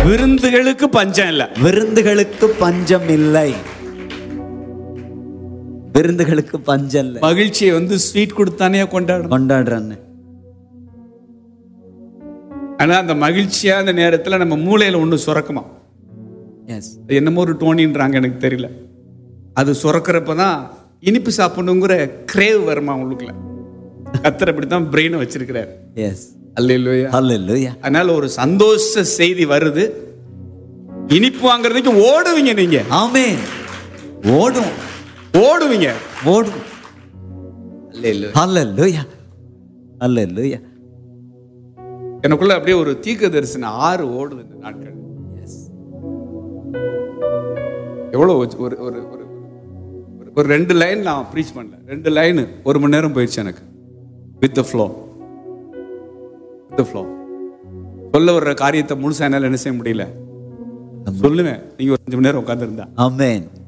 விருந்துகளுக்கு பஞ்சம் இல்ல விருந்துகளுக்கு பஞ்சம் இல்லை விருந்துகளுக்கு பஞ்சம் இல்லை மகிழ்ச்சியை வந்து ஸ்வீட் கொடுத்தானே கொண்டாடணும் கொண்டாடுறேன்னு ஆனா அந்த மகிழ்ச்சியான நேரத்துல நம்ம மூளையில ஒண்ணு சுரக்குமா எஸ் அது என்னமோ ஒரு டோனின்றாங்க எனக்கு தெரியல அது சுரக்கிறப்ப தான் இனிப்பு சாப்பிடணுங்கிற கிரேவ் வருமா உங்களுக்குள்ள கத்தர் அப்படித்தான் பிரெயினை வச்சிருக்கிறார் எஸ் அல்லையா ஹalleluya அதனால ஒரு சந்தோஷ செய்தி வருது இனிப்பு வாங்குறதுக்கு ஓடுவீங்க நீங்க ஆமென் ஓடும் ஓடுவீங்க ஓடும் ஹalleluya ஹalleluya எனக்குள்ள அப்படியே ஒரு தீர்க்க தரிசன ஆறு ஓடுது இந்த நாட்கள் எவ்வளோ ஒரு ஒரு ஒரு ஒரு- ஒரு ரெண்டு லைன் நான் ப்ரீச் பண்ணல ரெண்டு லைன் ஒரு மணி நேரம் போயிடுச்சு எனக்கு with the flow with flow சொல்ல வர்ற காரியத்தை முழுசா என்னால என்ன செய்ய முடியல சொல்லுவேன் நீங்க ஒரு அஞ்சு மணி நேரம் உட்காந்துருந்தா ஆமென்